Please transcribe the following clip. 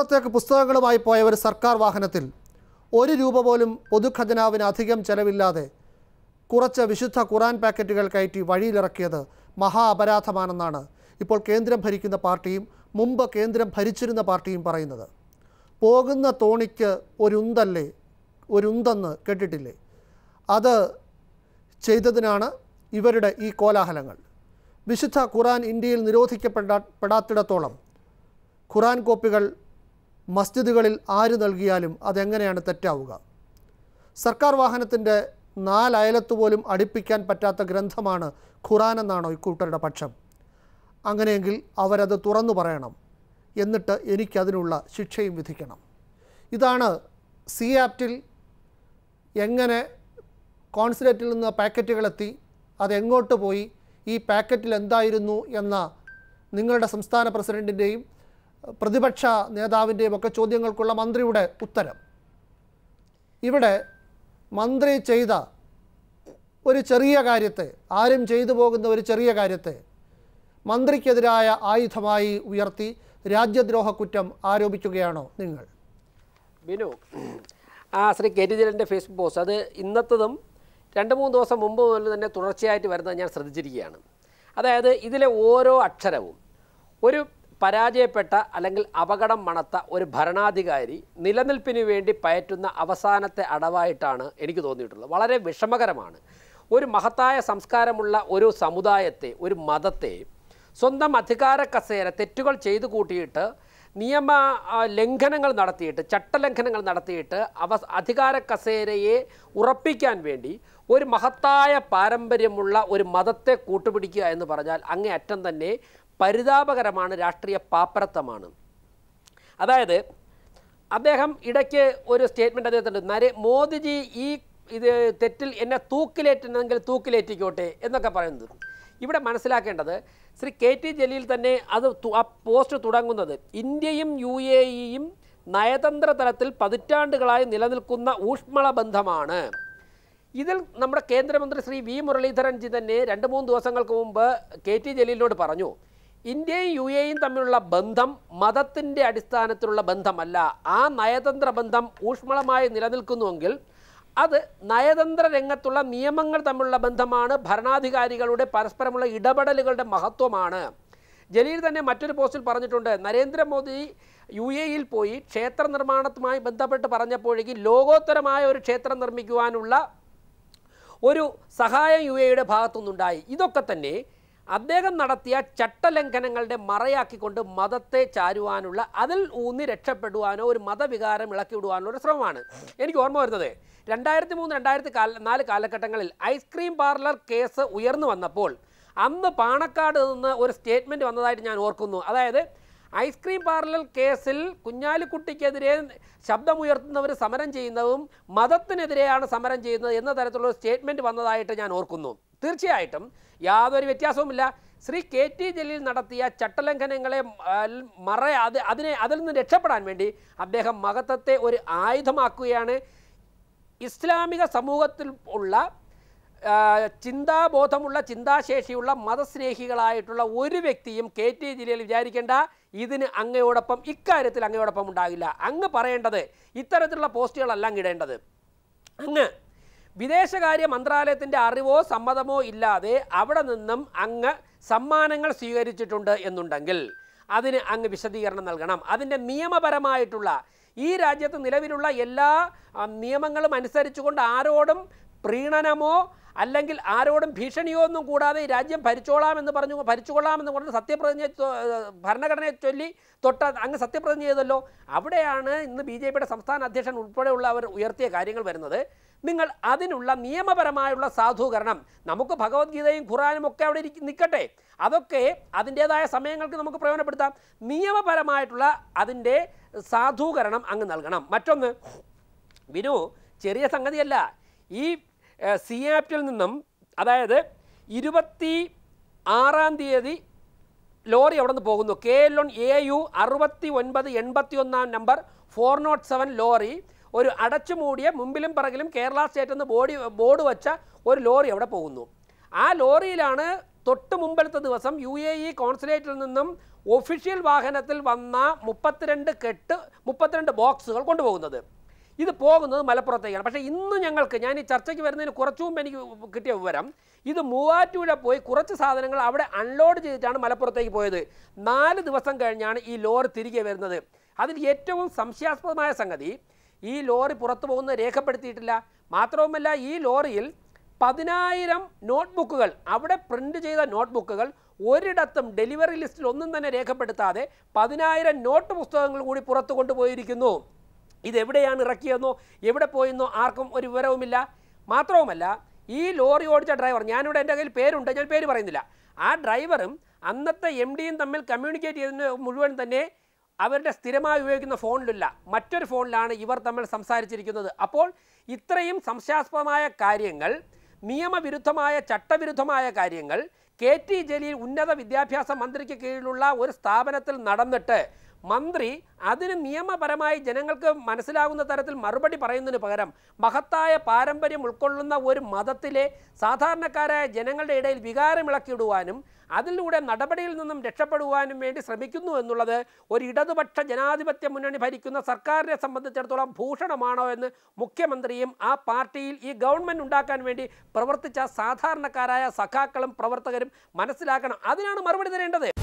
ദിവസത്തേക്ക് പുസ്തകങ്ങളുമായി പോയ ഒരു സർക്കാർ വാഹനത്തിൽ ഒരു രൂപ പോലും പൊതുഖജനാവിന് അധികം ചെലവില്ലാതെ കുറച്ച് വിശുദ്ധ ഖുറാൻ പാക്കറ്റുകൾ കയറ്റി വഴിയിലിറക്കിയത് മഹാ അപരാധമാണെന്നാണ് ഇപ്പോൾ കേന്ദ്രം ഭരിക്കുന്ന പാർട്ടിയും മുമ്പ് കേന്ദ്രം ഭരിച്ചിരുന്ന പാർട്ടിയും പറയുന്നത് പോകുന്ന തോണിക്ക് ഒരുന്തല്ലേ ഒരുന്തെന്ന് കേട്ടിട്ടില്ലേ അത് ചെയ്തതിനാണ് ഇവരുടെ ഈ കോലാഹലങ്ങൾ വിശുദ്ധ ഖുറാൻ ഇന്ത്യയിൽ നിരോധിക്കപ്പെടാ പെടാത്തിടത്തോളം ഖുറാൻ കോപ്പികൾ മസ്ജിദുകളിൽ ആര് നൽകിയാലും അതെങ്ങനെയാണ് തെറ്റാവുക സർക്കാർ വാഹനത്തിൻ്റെ നാലയലത്ത് പോലും അടുപ്പിക്കാൻ പറ്റാത്ത ഗ്രന്ഥമാണ് ഖുറാൻ എന്നാണോ ഇക്കൂട്ടരുടെ പക്ഷം അങ്ങനെയെങ്കിൽ അവരത് തുറന്നു പറയണം എന്നിട്ട് എനിക്കതിനുള്ള ശിക്ഷയും വിധിക്കണം ഇതാണ് സി ആപ്റ്റിൽ എങ്ങനെ കോൺസുലേറ്റിൽ നിന്ന് പാക്കറ്റുകളെത്തി അതെങ്ങോട്ട് പോയി ഈ പാക്കറ്റിൽ എന്തായിരുന്നു എന്ന നിങ്ങളുടെ സംസ്ഥാന പ്രസിഡൻറ്റിൻ്റെയും പ്രതിപക്ഷ നേതാവിൻ്റെയും ഒക്കെ ചോദ്യങ്ങൾക്കുള്ള മന്ത്രിയുടെ ഉത്തരം ഇവിടെ മന്ത്രി ചെയ്ത ഒരു ചെറിയ കാര്യത്തെ ആരും ചെയ്തു പോകുന്ന ഒരു ചെറിയ കാര്യത്തെ മന്ത്രിക്കെതിരായ ആയുധമായി ഉയർത്തി രാജ്യദ്രോഹ കുറ്റം ആരോപിക്കുകയാണോ നിങ്ങൾ ബിനു ആ ശ്രീ കെ ടി ജലൻ്റെ ഫേസ്ബുക്ക് പോസ്റ്റ് അത് ഇന്നത്തതും രണ്ട് മൂന്ന് ദിവസം മുമ്പ് മുതൽ തന്നെ തുടർച്ചയായിട്ട് വരുന്നത് ഞാൻ ശ്രദ്ധിച്ചിരിക്കുകയാണ് അതായത് ഇതിലെ ഓരോ അക്ഷരവും ഒരു പരാജയപ്പെട്ട അല്ലെങ്കിൽ അപകടം മണത്ത ഒരു ഭരണാധികാരി നിലനിൽപ്പിന് വേണ്ടി പയറ്റുന്ന അവസാനത്തെ അടവായിട്ടാണ് എനിക്ക് തോന്നിയിട്ടുള്ളത് വളരെ വിഷമകരമാണ് ഒരു മഹത്തായ സംസ്കാരമുള്ള ഒരു സമുദായത്തെ ഒരു മതത്തെ സ്വന്തം അധികാര കസേര തെറ്റുകൾ ചെയ്തു കൂട്ടിയിട്ട് നിയമ ആ, ലംഘനങ്ങൾ നടത്തിയിട്ട് ചട്ടലംഘനങ്ങൾ നടത്തിയിട്ട് അവ അധികാര കസേരയെ ഉറപ്പിക്കാൻ വേണ്ടി ഒരു മഹത്തായ പാരമ്പര്യമുള്ള ഒരു മതത്തെ കൂട്ടുപിടിക്കുക എന്ന് പറഞ്ഞാൽ അങ്ങേയറ്റം തന്നെ പരിതാപകരമാണ് രാഷ്ട്രീയ പാപ്പരത്വമാണ് അതായത് അദ്ദേഹം ഇടയ്ക്ക് ഒരു സ്റ്റേറ്റ്മെൻറ്റ് അദ്ദേഹത്തിൻ്റെ നരേ മോദിജി ഈ ഇത് തെറ്റിൽ എന്നെ തൂക്കിലേറ്റുന്നെങ്കിൽ തൂക്കിലേറ്റിക്കോട്ടെ എന്നൊക്കെ പറയുന്നത് ഇവിടെ മനസ്സിലാക്കേണ്ടത് ശ്രീ കെ ടി ജലീൽ തന്നെ അത് തു- ആ പോസ്റ്റ് തുടങ്ങുന്നത് ഇന്ത്യയും യു എ ഇയും നയതന്ത്ര തലത്തിൽ പതിറ്റാണ്ടുകളായി നിലനിൽക്കുന്ന ഊഷ്മള ബന്ധമാണ് ഇതിൽ നമ്മുടെ കേന്ദ്രമന്ത്രി ശ്രീ വി മുരളീധരൻജി തന്നെ രണ്ട് മൂന്ന് ദിവസങ്ങൾക്ക് മുമ്പ് കെ ടി ജലീലിനോട് പറഞ്ഞു ഇന്ത്യയും യു എയും തമ്മിലുള്ള ബന്ധം മതത്തിൻ്റെ അടിസ്ഥാനത്തിലുള്ള ബന്ധമല്ല ആ നയതന്ത്ര ബന്ധം ഊഷ്മളമായി നിലനിൽക്കുന്നുവെങ്കിൽ അത് നയതന്ത്ര രംഗത്തുള്ള നിയമങ്ങൾ തമ്മിലുള്ള ബന്ധമാണ് ഭരണാധികാരികളുടെ പരസ്പരമുള്ള ഇടപെടലുകളുടെ മഹത്വമാണ് ജലീൽ തന്നെ മറ്റൊരു പോസ്റ്റിൽ പറഞ്ഞിട്ടുണ്ട് നരേന്ദ്രമോദി യു എയിൽ പോയി ക്ഷേത്ര നിർമ്മാണത്തുമായി ബന്ധപ്പെട്ട് പറഞ്ഞപ്പോഴേക്ക് ലോകോത്തരമായ ഒരു ക്ഷേത്രം നിർമ്മിക്കുവാനുള്ള ഒരു സഹായം യു എയുടെ ഭാഗത്തുനിന്നുണ്ടായി ഇതൊക്കെ തന്നെ അദ്ദേഹം നടത്തിയ ചട്ടലംഘനങ്ങളുടെ മറയാക്കിക്കൊണ്ട് മതത്തെ ചാരുവാനുള്ള അതിൽ ഊന്നി രക്ഷപ്പെടുവാനോ ഒരു മതവികാരം ഇളക്കിവിടുവാനോ ഒരു ശ്രമമാണ് എനിക്ക് ഓർമ്മ വരുന്നത് രണ്ടായിരത്തി മൂന്ന് രണ്ടായിരത്തി കാല നാല് കാലഘട്ടങ്ങളിൽ ഐസ്ക്രീം പാർലർ കേസ് ഉയർന്നു വന്നപ്പോൾ അന്ന് പാണക്കാട് നിന്ന് ഒരു സ്റ്റേറ്റ്മെൻറ്റ് വന്നതായിട്ട് ഞാൻ ഓർക്കുന്നു അതായത് ഐസ്ക്രീം പാർലർ കേസിൽ കുഞ്ഞാലിക്കുട്ടിക്കെതിരെ ശബ്ദമുയർത്തുന്നവർ സമരം ചെയ്യുന്നതും മതത്തിനെതിരെയാണ് സമരം ചെയ്യുന്നത് എന്ന തരത്തിലുള്ള സ്റ്റേറ്റ്മെൻറ്റ് വന്നതായിട്ട് ഞാൻ ഓർക്കുന്നു തീർച്ചയായിട്ടും യാതൊരു വ്യത്യാസവുമില്ല ശ്രീ കെ ടി ജലീൽ നടത്തിയ ചട്ടലംഘനങ്ങളെ ആ, മറ അത് അതിനെ അതിൽ നിന്ന് രക്ഷപ്പെടാൻ വേണ്ടി അദ്ദേഹം മഹത്വത്തെ ഒരു ആയുധമാക്കുകയാണ് ഇസ്ലാമിക സമൂഹത്തിൽ ഉള്ള ആ, ചിന്താബോധമുള്ള ചിന്താശേഷിയുള്ള മതസ്നേഹികളായിട്ടുള്ള ഒരു വ്യക്തിയും കെ ടി ജില്ലയിൽ വിചാരിക്കേണ്ട ഇതിന് അങ്ങയോടൊപ്പം ഇക്കാര്യത്തിൽ അങ്ങയോടൊപ്പം ഉണ്ടാകില്ല അങ്ങ് പറയേണ്ടത് ഇത്തരത്തിലുള്ള പോസ്റ്റുകളല്ല അങ്ങ് ഇടേണ്ടത് അങ്ങ് വിദേശകാര്യ മന്ത്രാലയത്തിൻ്റെ അറിവോ സമ്മതമോ ഇല്ലാതെ അവിടെ നിന്നും അങ്ങ് സമ്മാനങ്ങൾ സ്വീകരിച്ചിട്ടുണ്ട് എന്നുണ്ടെങ്കിൽ അതിന് അങ്ങ് വിശദീകരണം നൽകണം അതിൻ്റെ നിയമപരമായിട്ടുള്ള ഈ രാജ്യത്ത് നിലവിലുള്ള എല്ലാ ആ, നിയമങ്ങളും അനുസരിച്ചുകൊണ്ട് ആരോടും പ്രീണനമോ അല്ലെങ്കിൽ ആരോടും ഭീഷണിയോ ഒന്നും കൂടാതെ ഈ രാജ്യം ഭരിച്ചോളാം എന്ന് പറഞ്ഞു ഭരിച്ചുകൊള്ളാമെന്ന് പറഞ്ഞ് സത്യപ്രതിജ്ഞ ചൊ- ഭരണഘടനയെ ചൊല്ലി തൊട്ട അങ്ങ് സത്യപ്രതിജ്ഞ ചെയ്തല്ലോ അവിടെയാണ് ഇന്ന് ബി ജെ പിയുടെ സംസ്ഥാന അധ്യക്ഷൻ ഉൾപ്പെടെയുള്ളവർ ഉയർത്തിയ കാര്യങ്ങൾ വരുന്നത് നിങ്ങൾ അതിനുള്ള നിയമപരമായുള്ള സാധൂകരണം നമുക്ക് ഭഗവത്ഗീതയും ഖുറാനും ഒക്കെ അവിടെ ഇരിക്ക നിൽക്കട്ടെ അതൊക്കെ അതിൻ്റേതായ സമയങ്ങൾക്ക് നമുക്ക് പ്രയോജനപ്പെടുത്താം നിയമപരമായിട്ടുള്ള അതിൻ്റെ സാധൂകരണം അങ്ങ് നൽകണം മറ്റൊന്ന് വിനു ചെറിയ സംഗതിയല്ല ഈ സി ആപ്റ്റിൽ നിന്നും അതായത് ഇരുപത്തി ആറാം തീയതി ലോറി അവിടെ നിന്ന് പോകുന്നു K L one A U അറുപത്തി ഒൻപത് എൺപത്തി ഒന്നാം number four not seven lorry ഒരു അടച്ചു മൂടിയ മുമ്പിലും പിറകിലും കേരള സ്റ്റേറ്റ് എന്ന് ബോഡി ബോർഡ് വെച്ച ഒരു ലോറി അവിടെ പോകുന്നു ആ ലോറിയിലാണ് തൊട്ട് മുമ്പത്തെ ദിവസം യു എ ഇ കോൺസുലേറ്റിൽ നിന്നും ഒഫീഷ്യൽ വാഹനത്തിൽ വന്ന മുപ്പത്തിരണ്ട് കെട്ട് മുപ്പത്തിരണ്ട് ബോക്സുകൾ കൊണ്ടുപോകുന്നത് ഇത് പോകുന്നത് മലപ്പുറത്തേക്കാണ് പക്ഷേ ഇന്ന് ഞങ്ങൾക്ക് ഞാൻ ഈ ചർച്ചയ്ക്ക് വരുന്നതിന് കുറച്ചു മുമ്പ് എനിക്ക് കിട്ടിയ വിവരം ഇത് മൂവാറ്റുപുഴ പോയി കുറച്ച് സാധനങ്ങൾ അവിടെ അൺലോഡ് ചെയ്തിട്ടാണ് മലപ്പുറത്തേക്ക് പോയത് നാല് ദിവസം കഴിഞ്ഞാണ് ഈ ലോറി തിരികെ വരുന്നത് അതിൽ ഏറ്റവും സംശയാസ്പദമായ സംഗതി ഈ ലോറി പുറത്തു പോകുന്നത് രേഖപ്പെടുത്തിയിട്ടില്ല മാത്രവുമല്ല ഈ ലോറിയിൽ പതിനായിരം നോട്ട്ബുക്കുകൾ അവിടെ പ്രിന്റ് ചെയ്ത നോട്ട്ബുക്കുകൾ ഒരിടത്തും ഡെലിവറി ലിസ്റ്റിൽ ഒന്നും തന്നെ രേഖപ്പെടുത്താതെ പതിനായിരം നോട്ട് പുസ്തകങ്ങൾ കൂടി പുറത്തു കൊണ്ടുപോയിരിക്കുന്നു ഇതെവിടെയാണ് ഇറക്കിയെന്നോ എവിടെ പോയെന്നോ ആർക്കും ഒരു വിവരവുമില്ല മാത്രവുമല്ല ഈ ലോറി ഓടിച്ച ഡ്രൈവർ ഞാനിവിടെ എൻ്റെ കയ്യിൽ പേരുണ്ട് ഞാൻ പേര് പറയുന്നില്ല ആ ഡ്രൈവറും അന്നത്തെ എം ഡിയും തമ്മിൽ കമ്മ്യൂണിക്കേറ്റ് ചെയ്തതിന് മുഴുവൻ തന്നെ അവരുടെ സ്ഥിരമായി ഉപയോഗിക്കുന്ന ഫോണിലല്ല മറ്റൊരു ഫോണിലാണ് ഇവർ തമ്മിൽ സംസാരിച്ചിരിക്കുന്നത് അപ്പോൾ ഇത്രയും സംശയാസ്പദമായ കാര്യങ്ങൾ നിയമവിരുദ്ധമായ ചട്ടവിരുദ്ധമായ കാര്യങ്ങൾ കെ ടി ജലീൽ ഉന്നത വിദ്യാഭ്യാസ മന്ത്രിക്ക് കീഴിലുള്ള ഒരു സ്ഥാപനത്തിൽ നടന്നിട്ട് മന്ത്രി അതിന് നിയമപരമായി ജനങ്ങൾക്ക് മനസ്സിലാകുന്ന തരത്തിൽ മറുപടി പറയുന്നതിന് പകരം മഹത്തായ പാരമ്പര്യം ഉൾക്കൊള്ളുന്ന ഒരു മതത്തിലെ സാധാരണക്കാരായ ജനങ്ങളുടെ ഇടയിൽ വികാരമിളക്കിയിടുവാനും അതിലൂടെ നടപടിയിൽ നിന്നും രക്ഷപ്പെടുവാനും വേണ്ടി ശ്രമിക്കുന്നു എന്നുള്ളത് ഒരു ഇടതുപക്ഷ ജനാധിപത്യ മുന്നണി ഭരിക്കുന്ന സർക്കാരിനെ സംബന്ധിച്ചിടത്തോളം ഭൂഷണമാണോ എന്ന് മുഖ്യമന്ത്രിയും ആ പാർട്ടിയിൽ ഈ ഗവൺമെൻറ് ഉണ്ടാക്കാൻ വേണ്ടി പ്രവർത്തിച്ച സാധാരണക്കാരായ സഖാക്കളും പ്രവർത്തകരും മനസ്സിലാക്കണം അതിനാണ് മറുപടി തരേണ്ടത്